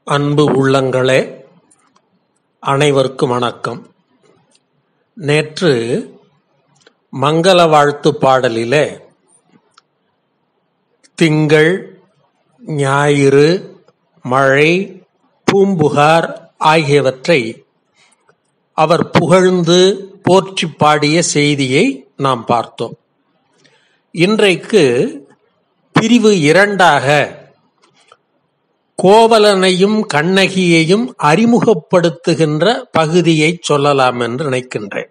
அன்பு உள்ளங்களே அனைவருக்கும் வணக்கம் நேற்று மங்கள வாழ்த்து பாடலிலே திங்கள் ஞாயிறு மழை பூம்புகார் ஆகியவற்றை அவர் புகழ்ந்து போற்றி பாடிய செய்தியை நாம் பார்த்தோம் இன்றைக்கு பிரிவு இரண்டாக கோவலனையும் கண்ணகியையும் அறிமுகப்படுத்துகின்ற பகுதியை சொல்லலாம் என்று நினைக்கின்றேன்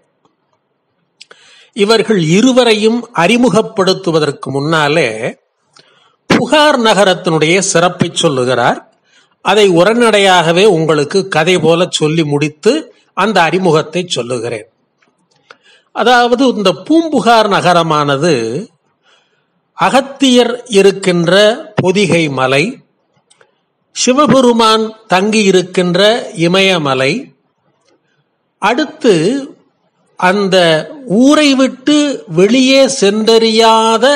இவர்கள் இருவரையும் அறிமுகப்படுத்துவதற்கு முன்னாலே புகார் நகரத்தினுடைய சிறப்பை சொல்லுகிறார் அதை உடனடியாகவே உங்களுக்கு கதை போல சொல்லி முடித்து அந்த அறிமுகத்தை சொல்லுகிறேன் அதாவது இந்த பூம்புகார் நகரமானது அகத்தியர் இருக்கின்ற பொதிகை மலை சிவபெருமான் தங்கி இருக்கின்ற இமயமலை அடுத்து அந்த ஊரை விட்டு வெளியே சென்றறியாத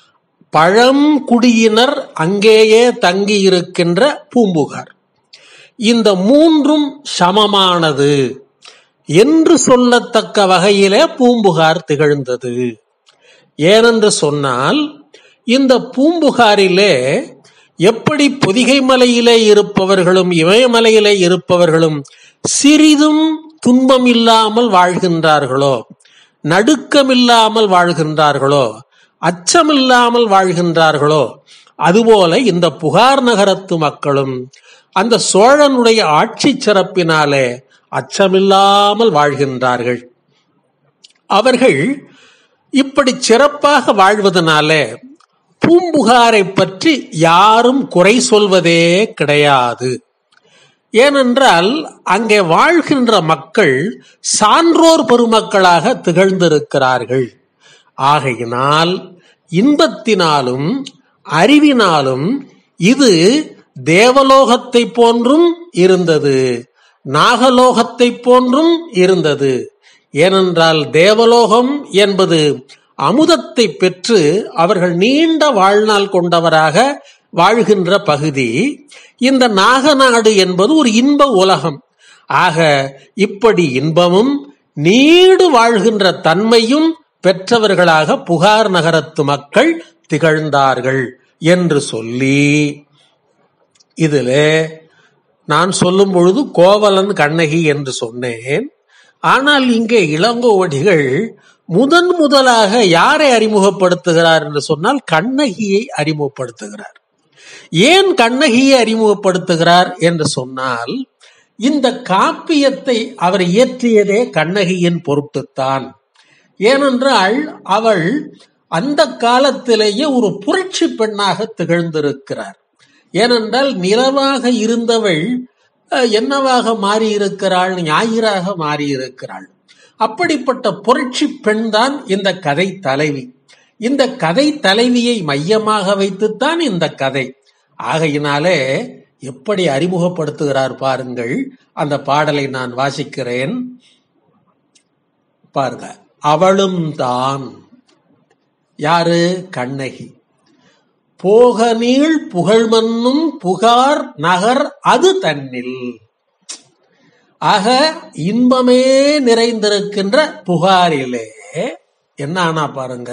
பழங்குடியினர் அங்கேயே தங்கி இருக்கின்ற பூம்புகார் இந்த மூன்றும் சமமானது என்று சொல்லத்தக்க வகையிலே பூம்புகார் திகழ்ந்தது ஏனென்று சொன்னால் இந்த பூம்புகாரிலே எப்படி பொதிகை மலையிலே இருப்பவர்களும் இமயமலையிலே இருப்பவர்களும் சிறிதும் துன்பம் இல்லாமல் வாழ்கின்றார்களோ நடுக்கமில்லாமல் வாழ்கின்றார்களோ அச்சமில்லாமல் வாழ்கின்றார்களோ அதுபோல இந்த புகார் நகரத்து மக்களும் அந்த சோழனுடைய ஆட்சி சிறப்பினாலே அச்சமில்லாமல் வாழ்கின்றார்கள் அவர்கள் இப்படி சிறப்பாக வாழ்வதனாலே பூம்புகாரை பற்றி யாரும் குறை சொல்வதே கிடையாது ஏனென்றால் அங்கே வாழ்கின்ற மக்கள் சான்றோர் பெருமக்களாக திகழ்ந்திருக்கிறார்கள் ஆகையினால் இன்பத்தினாலும் அறிவினாலும் இது தேவலோகத்தை போன்றும் இருந்தது நாகலோகத்தை போன்றும் இருந்தது ஏனென்றால் தேவலோகம் என்பது அமுதத்தை பெற்று அவர்கள் நீண்ட வாழ்நாள் கொண்டவராக வாழ்கின்ற பகுதி இந்த நாகநாடு என்பது ஒரு இன்ப உலகம் ஆக இப்படி இன்பமும் நீடு வாழ்கின்ற தன்மையும் பெற்றவர்களாக புகார் நகரத்து மக்கள் திகழ்ந்தார்கள் என்று சொல்லி இதிலே நான் சொல்லும் பொழுது கோவலன் கண்ணகி என்று சொன்னேன் ஆனால் இங்கே இளங்கோவடிகள் முதன் முதலாக யாரை அறிமுகப்படுத்துகிறார் என்று சொன்னால் கண்ணகியை அறிமுகப்படுத்துகிறார் ஏன் கண்ணகியை அறிமுகப்படுத்துகிறார் என்று சொன்னால் இந்த காப்பியத்தை அவர் இயற்றியதே கண்ணகியின் பொருட்டுத்தான் ஏனென்றால் அவள் அந்த காலத்திலேயே ஒரு புரட்சி பெண்ணாக திகழ்ந்திருக்கிறார் ஏனென்றால் நிலவாக இருந்தவள் என்னவாக மாறியிருக்கிறாள் ஞாயிறாக மாறியிருக்கிறாள் அப்படிப்பட்ட புரட்சி பெண் தான் இந்த கதை தலைவி இந்த கதை தலைவியை மையமாக வைத்துத்தான் இந்த கதை ஆகையினாலே எப்படி அறிமுகப்படுத்துகிறார் பாருங்கள் அந்த பாடலை நான் வாசிக்கிறேன் பாருங்க அவளும் தான் யாரு கண்ணகி போக நீள் புகழ்மன்னும் புகார் நகர் அது தன்னில் ஆக இன்பமே நிறைந்திருக்கின்ற புகாரிலே என்ன ஆனா பாருங்க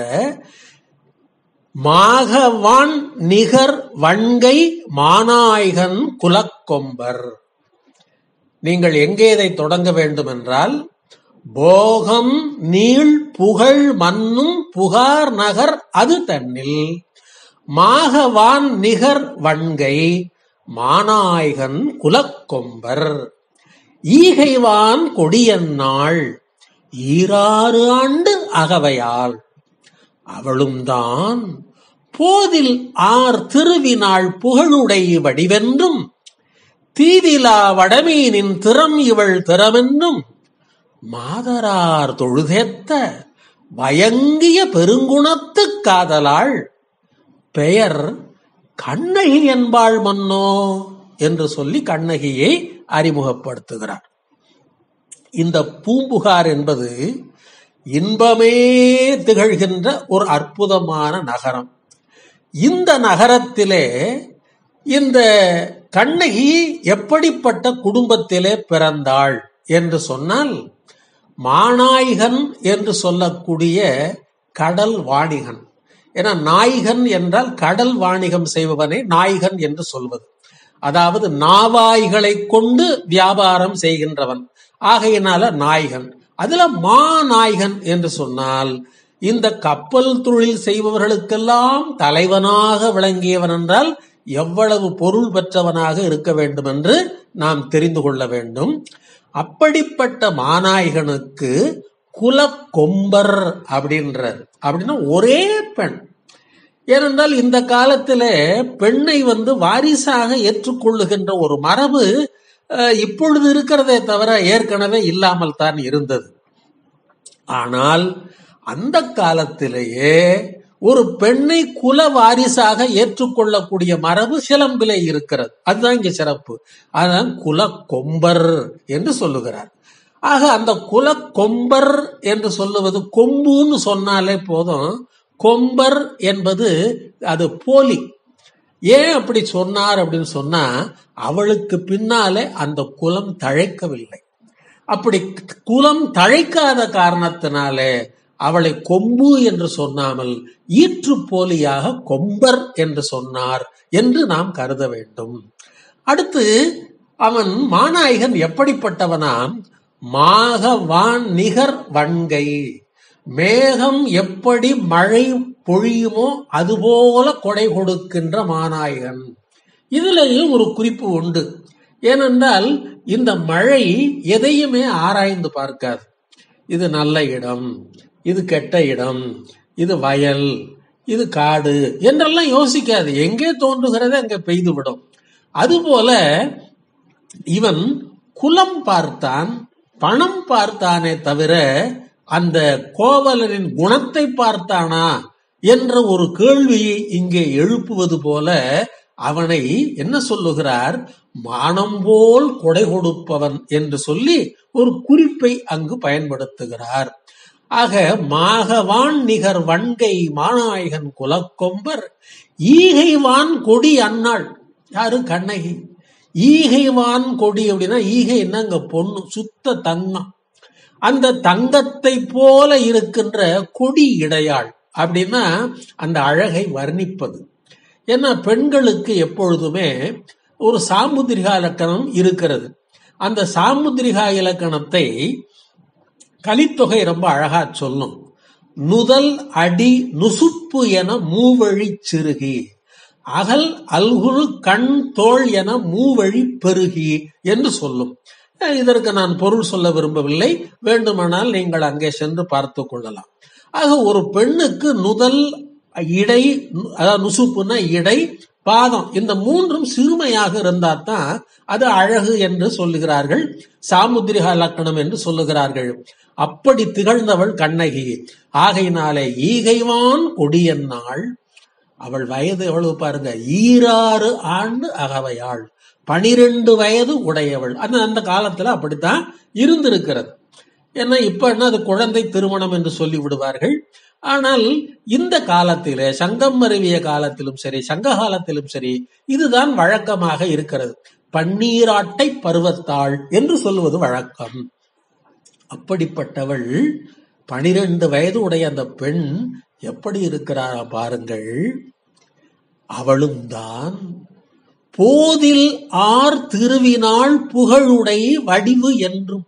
மாகவான் நிகர் வன்கை மாநாயகன் குலக்கொம்பர் நீங்கள் எங்கே இதை தொடங்க வேண்டும் என்றால் போகம் நீள் புகழ் மன்னும் புகார் நகர் அது தன்னில் மாகவான் நிகர் வன்கை மாநாயகன் குலக்கொம்பர் ஈகைவான் கொடியன்னாள் ஈராறு ஆண்டு அகவையாள் அவளும் தான் போதில் ஆர் திருவினாள் புகழுடை வடிவென்றும் தீதிலா வடமீனின் திறம் இவள் திறமென்றும் மாதரார் தொழுதேத்த பயங்கிய பெருங்குணத்து காதலாள் பெயர் கண்ணகி என்பாள் மன்னோ என்று சொல்லி கண்ணகியை அறிமுகப்படுத்துகிறார் இந்த பூம்புகார் என்பது இன்பமே திகழ்கின்ற ஒரு அற்புதமான நகரம் இந்த நகரத்திலே இந்த கண்ணகி எப்படிப்பட்ட குடும்பத்திலே பிறந்தாள் என்று சொன்னால் மாநாய்கன் என்று சொல்லக்கூடிய கடல் வாணிகன் ஏன்னா நாய்கன் என்றால் கடல் வாணிகம் செய்பவனை நாய்கன் என்று சொல்வது அதாவது நாவாய்களை கொண்டு வியாபாரம் செய்கின்றவன் ஆகையினால நாய்கன் அதுல மா நாய்கன் என்று சொன்னால் இந்த கப்பல் தொழில் செய்பவர்களுக்கெல்லாம் தலைவனாக விளங்கியவன் என்றால் எவ்வளவு பொருள் பெற்றவனாக இருக்க வேண்டும் என்று நாம் தெரிந்து கொள்ள வேண்டும் அப்படிப்பட்ட மாநாயகனுக்கு குலக்கொம்பர் அப்படின்றார் அப்படின்னா ஒரே பெண் ஏனென்றால் இந்த காலத்திலே பெண்ணை வந்து வாரிசாக ஏற்றுக்கொள்ளுகின்ற ஒரு மரபு அஹ், இப்பொழுது இருக்கிறதே தவிர ஏற்கனவே இல்லாமல் தான் இருந்தது ஆனால் அந்த காலத்திலேயே ஒரு பெண்ணை குல வாரிசாக ஏற்றுக்கொள்ளக்கூடிய மரபு சிலம்பிலே இருக்கிறது அதுதான் இங்க சிறப்பு அதுதான் குல கொம்பர் என்று சொல்லுகிறார் ஆக அந்த குல கொம்பர் என்று சொல்லுவது கொம்புன்னு சொன்னாலே போதும் கொம்பர் என்பது அது போலி ஏன் அப்படி சொன்னார் அப்படின்னு சொன்னா அவளுக்கு பின்னாலே அந்த குலம் தழைக்கவில்லை அப்படி குலம் தழைக்காத காரணத்தினாலே அவளை கொம்பு என்று சொன்னாமல் ஈற்று போலியாக கொம்பர் என்று சொன்னார் என்று நாம் கருத வேண்டும் அடுத்து அவன் மாநாயகன் எப்படிப்பட்டவனாம் மாகவான் நிகர் வன்கை மேகம் எப்படி மழை பொழியுமோ அதுபோல கொடை கொடுக்கின்ற மாநாயகன் இதுலயும் ஒரு குறிப்பு உண்டு ஏனென்றால் இந்த மழை எதையுமே ஆராய்ந்து பார்க்காது இது நல்ல இடம் இது கெட்ட இடம் இது வயல் இது காடு என்றெல்லாம் யோசிக்காது எங்கே தோன்றுகிறதோ அங்கே பெய்து விடும் அதுபோல இவன் குலம் பார்த்தான் பணம் பார்த்தானே தவிர அந்த கோவலரின் குணத்தை பார்த்தானா என்ற ஒரு கேள்வியை இங்கே எழுப்புவது போல அவனை என்ன சொல்லுகிறார் மானம் போல் கொடை கொடுப்பவன் என்று சொல்லி ஒரு குறிப்பை அங்கு பயன்படுத்துகிறார் ஆக மாகவான் நிகர் வன்கை மாநாயகன் குலக்கொம்பர் ஈகைவான் கொடி அன்னாள் யாரு கண்ணகி ஈகைவான் கொடி அப்படின்னா ஈகை என்னங்க பொண்ணு சுத்த தங்கம் அந்த தங்கத்தை போல இருக்கின்ற கொடி இடையாள் அப்படின்னா அந்த அழகை வர்ணிப்பது ஏன்னா பெண்களுக்கு எப்பொழுதுமே ஒரு சாமுத்திரிகா இலக்கணம் இருக்கிறது அந்த சாமுத்திரிகா இலக்கணத்தை கலித்தொகை ரொம்ப அழகா சொல்லும் நுதல் அடி நுசுப்பு என மூவழி சிறுகி அகல் அல்குரு கண் தோள் என மூவழி பெருகி என்று சொல்லும் அஹ் இதற்கு நான் பொருள் சொல்ல விரும்பவில்லை வேண்டுமானால் நீங்கள் அங்கே சென்று பார்த்து கொள்ளலாம் ஆக ஒரு பெண்ணுக்கு நுதல் இடை அதாவது நுசுப்புன்னா இடை பாதம் இந்த மூன்றும் சிறுமையாக இருந்தால் தான் அது அழகு என்று சொல்லுகிறார்கள் சாமுத்திரிகா லக்கணம் என்று சொல்லுகிறார்கள் அப்படி திகழ்ந்தவள் கண்ணகி ஆகையினாலே ஈகைவான் கொடியன்னாள் அவள் வயது எவ்வளவு பாருங்க ஈராறு ஆண்டு அகவையாள் பனிரெண்டு வயது உடையவள் அந்த அந்த காலத்துல அப்படித்தான் இருந்திருக்கிறது ஏன்னா இப்ப என்ன அது குழந்தை திருமணம் என்று சொல்லி விடுவார்கள் ஆனால் இந்த காலத்திலே சங்கம் மருவிய காலத்திலும் சரி சங்க காலத்திலும் சரி இதுதான் வழக்கமாக இருக்கிறது பன்னீராட்டை பருவத்தாள் என்று சொல்லுவது வழக்கம் அப்படிப்பட்டவள் பனிரெண்டு வயது உடைய அந்த பெண் எப்படி இருக்கிறாரா பாருங்கள் அவளும் தான் போதில் ஆர் திருவினாள் புகழுடை வடிவு என்றும்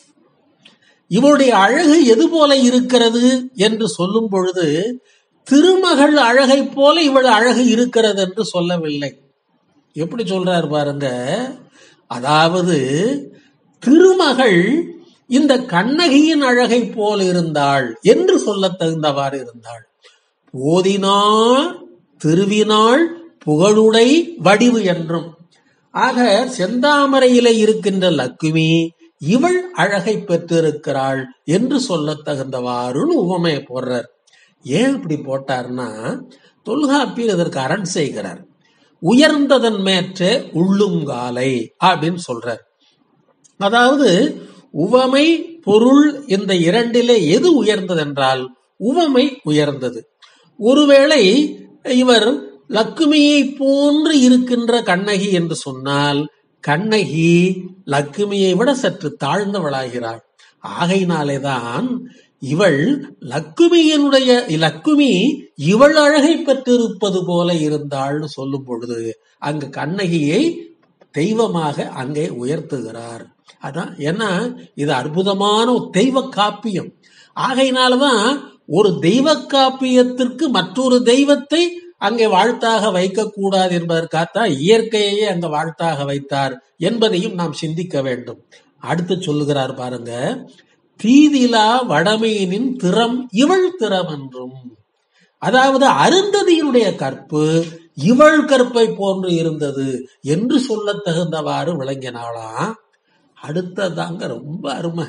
இவளுடைய அழகு எது போல இருக்கிறது என்று சொல்லும் பொழுது திருமகள் அழகை போல இவள் அழகு இருக்கிறது என்று சொல்லவில்லை எப்படி சொல்றார் பாருங்க அதாவது திருமகள் இந்த கண்ணகியின் அழகை போல இருந்தாள் என்று சொல்ல தகுந்தவாறு இருந்தாள் போதினாள் திருவினாள் புகழுடை வடிவு என்றும் ஆக செந்தாமரையிலே இருக்கின்ற லக்குமி இவள் அழகை பெற்றிருக்கிறாள் என்று சொல்ல தகுந்தவாறுன்னு உவமை போடுறார் ஏன் இப்படி போட்டார்னா தொல்காப்பியர் இதற்கு அரண் செய்கிறார் உயர்ந்ததன் மேற்ற உள்ளுங்காலை அப்படின்னு சொல்றார் அதாவது உவமை பொருள் இந்த இரண்டிலே எது உயர்ந்தது என்றால் உவமை உயர்ந்தது ஒருவேளை இவர் லக்குமியை போன்று இருக்கின்ற கண்ணகி என்று சொன்னால் கண்ணகி லக்குமியை விட சற்று தாழ்ந்தவளாகிறாள் ஆகையினாலேதான் இவள் லக்குமியினுடைய லக்குமி இவள் அழகை பெற்றிருப்பது போல இருந்தாள்னு சொல்லும் பொழுது அங்கு கண்ணகியை தெய்வமாக அங்கே உயர்த்துகிறார் அதான் ஏன்னா இது அற்புதமான ஒரு தெய்வ காப்பியம் ஆகையினாலதான் ஒரு தெய்வ காப்பியத்திற்கு மற்றொரு தெய்வத்தை அங்கே வாழ்த்தாக வைக்கக்கூடாது என்பதற்காகத்தான் இயற்கையையே அங்க வாழ்த்தாக வைத்தார் என்பதையும் நாம் சிந்திக்க வேண்டும் அடுத்து சொல்லுகிறார் பாருங்க தீதிலா வடமையினின் திறம் இவள் திறம் என்றும் அதாவது அருந்ததியினுடைய கற்பு இவள் கற்பை போன்று இருந்தது என்று சொல்ல தகுந்தவாறு விளங்கினாளாம் அடுத்ததாங்க ரொம்ப அருமை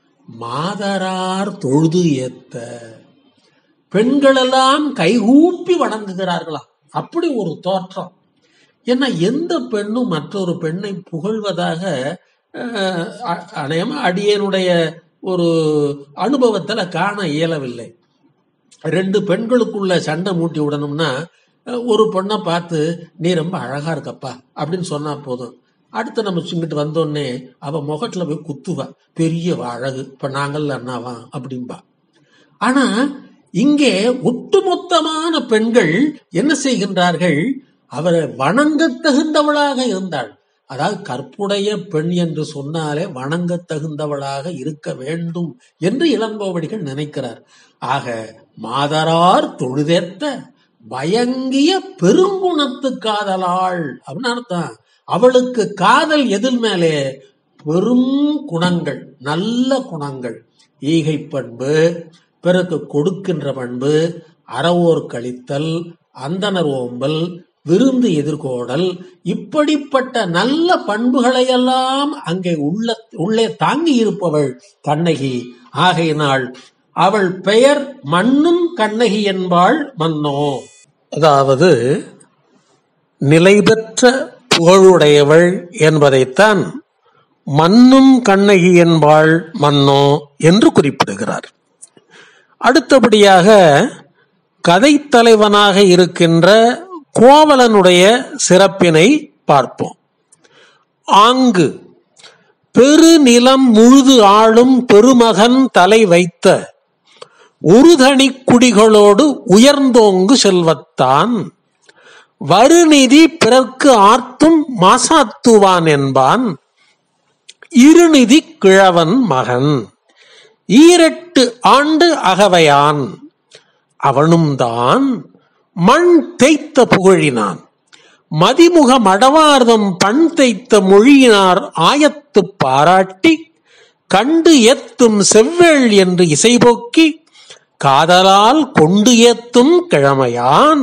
மாதரார் தொழுது ஏத்த பெண்களெல்லாம் கைகூப்பி வணங்குகிறார்களாம் அப்படி ஒரு தோற்றம் ஏன்னா எந்த பெண்ணும் மற்றொரு பெண்ணை புகழ்வதாக அஹ், அ- அநேகமா அடியனுடைய ஒரு அனுபவத்துல காண இயலவில்லை ரெண்டு பெண்களுக்குள்ள சண்டை மூட்டி விடணும்னா அஹ், ஒரு பொண்ணை பார்த்து நீ ரொம்ப அழகா இருக்கப்பா அப்படின்னு சொன்னா போதும் அடுத்து நம்ம இங்கிட்டு வந்தோடனே அவ முகத்துல போய் குத்துவா பெரிய அழகு இப்ப நாங்கள் அண்ணாவா அப்படின்பா ஆனா இங்கே ஒட்டுமொத்தமான பெண்கள் என்ன செய்கின்றார்கள் அவரை வணங்கத் தகுந்தவளாக இருந்தாள் அதாவது கற்புடைய பெண் என்று சொன்னாலே வணங்கத் தகுந்தவளாக இருக்க வேண்டும் என்று இளங்கோவடிகள் நினைக்கிறார் ஆக மாதரார் தொழுதேத்த பயங்கிய பெருங்குணத்து காதலாள் அப்படின்னு அர்த்தம் அவளுக்கு காதல் எதில் மேலே பெரும் குணங்கள் நல்ல குணங்கள் ஈகை பண்பு பிறகு கொடுக்கின்ற பண்பு அறவோர் கழித்தல் அந்தனர் ஓம்பல் விருந்து எதிர்கோடல் இப்படிப்பட்ட நல்ல பண்புகளையெல்லாம் அங்கே உள்ள உள்ளே தாங்கி இருப்பவள் கண்ணகி ஆகையினாள் அவள் பெயர் மண்ணும் கண்ணகி என்பாள் மன்னோ அதாவது நிலைபெற்ற புகழுடையவள் என்பதைத்தான் மன்னும் கண்ணகி என்பாள் மன்னோ என்று குறிப்பிடுகிறார் அடுத்தபடியாக கதைத்தலைவனாக இருக்கின்ற கோவலனுடைய சிறப்பினை பார்ப்போம் ஆங்கு பெருநிலம் முழுது ஆளும் பெருமகன் தலை வைத்த உறுதணி குடிகளோடு உயர்ந்தோங்கு செல்வத்தான் வருநிதி பிறர்க்கு ஆர்த்தும் மாசாத்துவான் என்பான் இருநிதி கிழவன் மகன் ஈரெட்டு ஆண்டு அகவையான் அவனும் தான் மண் தேய்த்த புகழினான் மதிமுக மடவார்தம் பண் தேய்த்த மொழியினார் ஆயத்து பாராட்டி கண்டு ஏத்தும் செவ்வேள் என்று இசைபோக்கி காதலால் கொண்டு ஏத்தும் கிழமையான்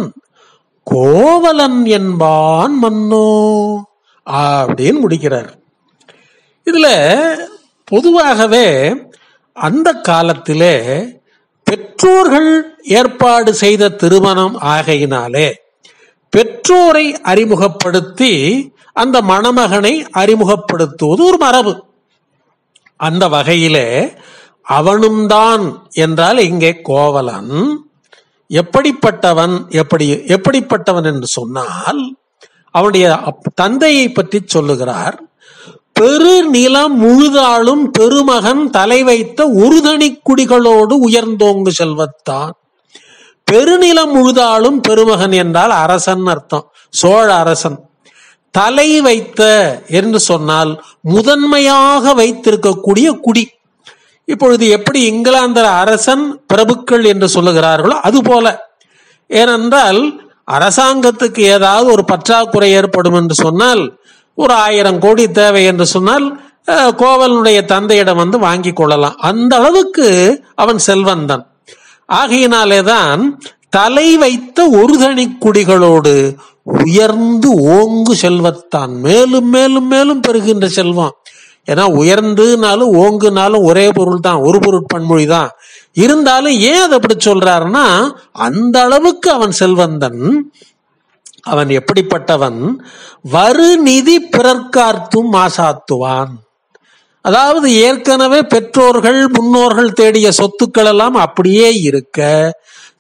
கோவலன் என்பான் மன்னோ அப்படின்னு முடிக்கிறார் இதுல பொதுவாகவே அந்த காலத்திலே பெற்றோர்கள் ஏற்பாடு செய்த திருமணம் ஆகையினாலே பெற்றோரை அறிமுகப்படுத்தி அந்த மணமகனை அறிமுகப்படுத்துவது ஒரு மரபு அந்த வகையிலே அவனும் தான் என்றால் இங்கே கோவலன் எப்படிப்பட்டவன் எப்படி எப்படிப்பட்டவன் என்று சொன்னால் அவனுடைய அப்- தந்தையை பற்றி சொல்லுகிறார் பெருநிலம் முழுதாளும் பெருமகன் தலை வைத்த உறுதணி குடிகளோடு உயர்ந்தோங்கு செல்வத்தான் பெருநிலம் முழுதாளும் பெருமகன் என்றால் அரசன் அர்த்தம் சோழ அரசன் தலை வைத்த என்று சொன்னால் முதன்மையாக வைத்திருக்கக்கூடிய குடி இப்பொழுது எப்படி இங்கிலாந்தர் அரசன் பிரபுக்கள் என்று சொல்லுகிறார்களோ அதுபோல ஏனென்றால் அரசாங்கத்துக்கு ஏதாவது ஒரு பற்றாக்குறை ஏற்படும் என்று சொன்னால் ஒரு ஆயிரம் கோடி தேவை என்று சொன்னால் அஹ், கோவலனுடைய தந்தையிடம் வந்து வாங்கி கொள்ளலாம் அந்த அளவுக்கு அவன் செல்வந்தன் ஆகையினாலேதான் தலை வைத்த ஒரு தனி குடிகளோடு உயர்ந்து ஓங்கு செல்வத்தான் மேலும் மேலும் மேலும் பெறுகின்ற செல்வம் ஏன்னா உயர்ந்துனாலும் ஓங்குனாலும் ஒரே பொருள் தான் ஒரு பொருட்பன்மொழி தான் இருந்தாலும் ஏன் அதை அப்படி சொல்றாருன்னா அந்த அளவுக்கு அவன் செல்வந்தன் அவன் எப்படிப்பட்டவன் வரு நிதி பிறர்க்கார்த்தும் மாசாத்துவான் அதாவது ஏற்கனவே பெற்றோர்கள் முன்னோர்கள் தேடிய சொத்துக்கள் எல்லாம் அப்படியே இருக்க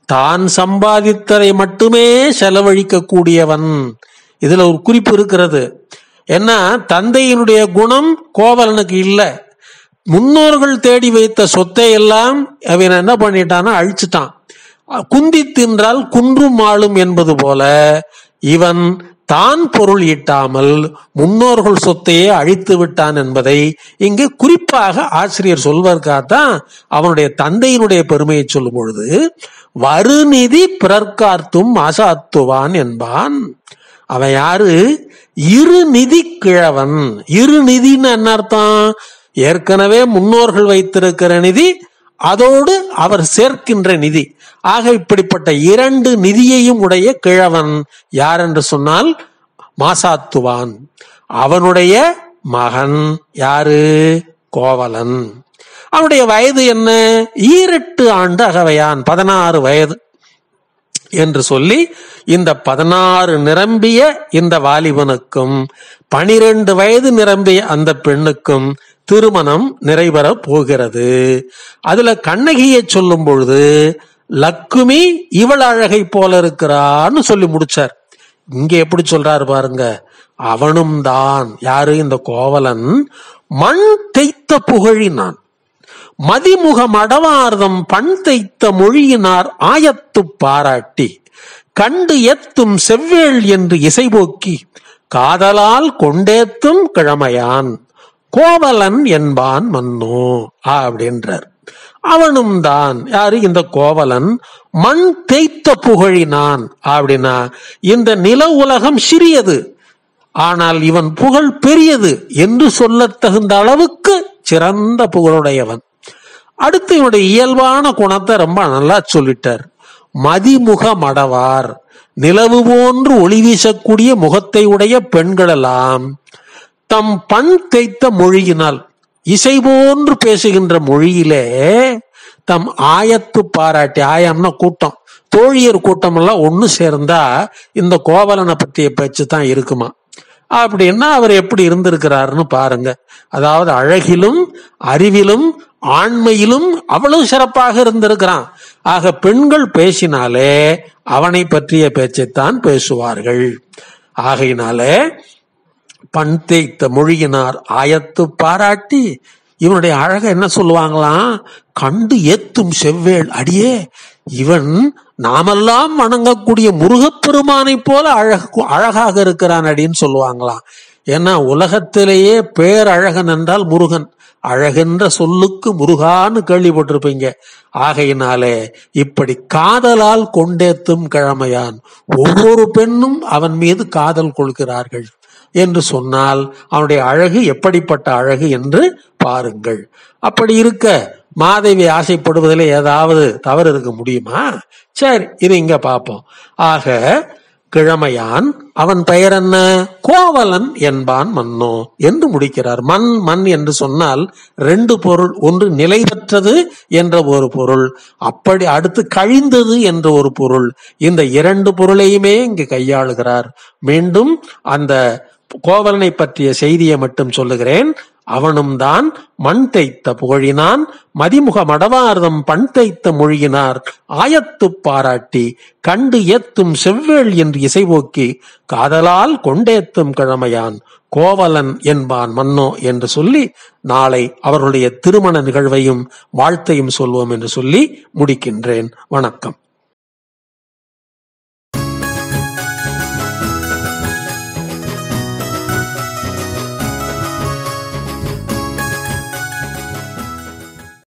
தான் சம்பாதித்ததை மட்டுமே செலவழிக்க கூடியவன் இதுல ஒரு குறிப்பு இருக்கிறது ஏன்னா தந்தையினுடைய குணம் கோவலனுக்கு இல்லை முன்னோர்கள் தேடி வைத்த சொத்தை எல்லாம் அவன் என்ன பண்ணிட்டான்னா அழிச்சிட்டான் குந்தி தின்றால் குன்றும் ஆளும் என்பது போல இவன் தான் பொருள் ஈட்டாமல் முன்னோர்கள் சொத்தையே அழித்து விட்டான் என்பதை இங்கு குறிப்பாக ஆசிரியர் சொல்வதற்காகத்தான் அவனுடைய தந்தையினுடைய பெருமையை சொல்லும் பொழுது வருநிதி பிறர்க்கார்த்தும் அசாத்துவான் என்பான் அவன் யாரு இரு நிதி கிழவன் இரு நிதின்னு என்ன அர்த்தம் ஏற்கனவே முன்னோர்கள் வைத்திருக்கிற நிதி அதோடு அவர் சேர்க்கின்ற நிதி ஆக இப்படிப்பட்ட இரண்டு நிதியையும் உடைய கிழவன் யார் என்று சொன்னால் மாசாத்துவான் அவனுடைய மகன் யாரு கோவலன் அவனுடைய வயது என்ன ஈரெட்டு ஆண்டு அகவையான் பதினாறு வயது என்று சொல்லி இந்த பதினாறு நிரம்பிய இந்த வாலிபனுக்கும் பனிரெண்டு வயது நிரம்பிய அந்த பெண்ணுக்கும் திருமணம் நிறைவேற போகிறது அதுல கண்ணகியை சொல்லும் பொழுது லக்குமி இவள் அழகை போல இருக்கிறான்னு சொல்லி முடிச்சார் இங்க எப்படி சொல்றாரு பாருங்க அவனும் தான் யாரு இந்த கோவலன் மண் தேய்த்த புகழினான் மதிமுக மடவார்தம் பண் தைத்த மொழியினார் ஆயத்து பாராட்டி கண்டு எத்தும் செவ்வேள் என்று இசைபோக்கி காதலால் கொண்டேத்தும் கிழமையான் கோவலன் என்பான் மன்னோ அப்படின்றார் அவனும் தான் யாரு இந்த கோவலன் மண் தேய்த்த புகழினான் அப்படின்னா இந்த நில உலகம் சிறியது ஆனால் இவன் புகழ் பெரியது என்று சொல்லத் தகுந்த அளவுக்கு சிறந்த புகழுடையவன் அடுத்து இவனுடைய இயல்பான குணத்தை ரொம்ப நல்லா சொல்லிட்டார் மதிமுக மடவார் நிலவு போன்று ஒளி வீசக்கூடிய முகத்தை உடைய பெண்களெல்லாம் தம் பண் தைத்த மொழியினால் இசை போன்று பேசுகின்ற மொழியிலே தம் ஆயத்து பாராட்டி ஆயம்னா கூட்டம் தோழியர் கூட்டம் எல்லாம் ஒண்ணு சேர்ந்தா இந்த கோவலனை பற்றிய பேச்சு தான் இருக்குமா அப்படின்னா அவர் எப்படி இருந்திருக்கிறாருன்னு பாருங்க அதாவது அழகிலும் அறிவிலும் ஆண்மையிலும் அவ்வளவு சிறப்பாக இருந்திருக்கிறான் ஆக பெண்கள் பேசினாலே அவனை பற்றிய பேச்சைத்தான் பேசுவார்கள் ஆகையினாலே பண் தேய்த்த மொழியினார் ஆயத்து பாராட்டி இவனுடைய அழக என்ன சொல்லுவாங்களாம் கண்டு ஏத்தும் செவ்வேள் அடியே இவன் நாமெல்லாம் வணங்கக்கூடிய முருகப்பெருமானை போல அழகு அழகாக இருக்கிறான் அடின்னு சொல்லுவாங்களாம் ஏன்னா உலகத்திலேயே பேரழகன் என்றால் முருகன் அழகென்ற சொல்லுக்கு முருகான்னு கேள்விப்பட்டிருப்பீங்க ஆகையினாலே இப்படி காதலால் கொண்டேத்தும் கிழமையான் ஒவ்வொரு பெண்ணும் அவன் மீது காதல் கொள்கிறார்கள் என்று சொன்னால் அவனுடைய அழகு எப்படிப்பட்ட அழகு என்று பாருங்கள் அப்படி இருக்க மாதவி ஆசைப்படுவதில் ஏதாவது தவறு இருக்க முடியுமா சரி இது இங்க பார்ப்போம் ஆக கிழமையான் அவன் பெயர் என்ன கோவலன் என்பான் மன்னோ என்று முடிக்கிறார் மண் மண் என்று சொன்னால் ரெண்டு பொருள் ஒன்று நிலைபெற்றது என்ற ஒரு பொருள் அப்படி அடுத்து கழிந்தது என்ற ஒரு பொருள் இந்த இரண்டு பொருளையுமே இங்கு கையாளுகிறார் மீண்டும் அந்த கோவலனை பற்றிய செய்தியை மட்டும் சொல்லுகிறேன் அவனும் தான் மண் தைத்த புகழினான் மதிமுக மடவார்தம் பண் தைத்த மொழியினார் ஆயத்து பாராட்டி கண்டு ஏத்தும் செவ்வேள் என்று இசைவோக்கி காதலால் கொண்டேத்தும் கிழமையான் கோவலன் என்பான் மன்னோ என்று சொல்லி நாளை அவர்களுடைய திருமண நிகழ்வையும் வாழ்த்தையும் சொல்வோம் என்று சொல்லி முடிக்கின்றேன் வணக்கம்